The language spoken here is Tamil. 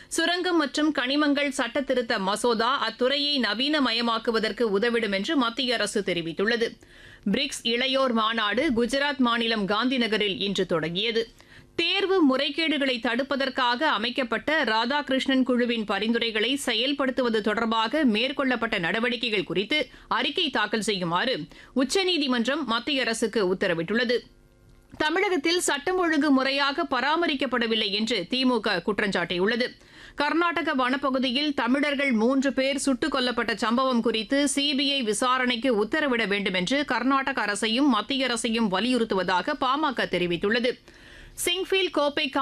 சுரங்கம் மற்றும் கனிமங்கள் சட்ட திருத்த மசோதா அத்துறையை நவீனமயமாக்குவதற்கு உதவிடும் என்று மத்திய அரசு தெரிவித்துள்ளது பிரிக்ஸ் இளையோர் மாநாடு குஜராத் மாநிலம் காந்திநகரில் இன்று தொடங்கியது தேர்வு முறைகேடுகளை தடுப்பதற்காக அமைக்கப்பட்ட ராதாகிருஷ்ணன் குழுவின் பரிந்துரைகளை செயல்படுத்துவது தொடர்பாக மேற்கொள்ளப்பட்ட நடவடிக்கைகள் குறித்து அறிக்கை தாக்கல் செய்யுமாறு உச்சநீதிமன்றம் மத்திய அரசுக்கு உத்தரவிட்டுள்ளது தமிழகத்தில் சட்டம் ஒழுங்கு முறையாக பராமரிக்கப்படவில்லை என்று திமுக குற்றம் சாட்டியுள்ளது கர்நாடக வனப்பகுதியில் தமிழர்கள் மூன்று பேர் சுட்டுக் கொல்லப்பட்ட சம்பவம் குறித்து சிபிஐ விசாரணைக்கு உத்தரவிட வேண்டும் என்று கர்நாடக அரசையும் மத்திய அரசையும் வலியுறுத்துவதாக பாமக தெரிவித்துள்ளது சிங்ஃபீல்ட் கோப்பை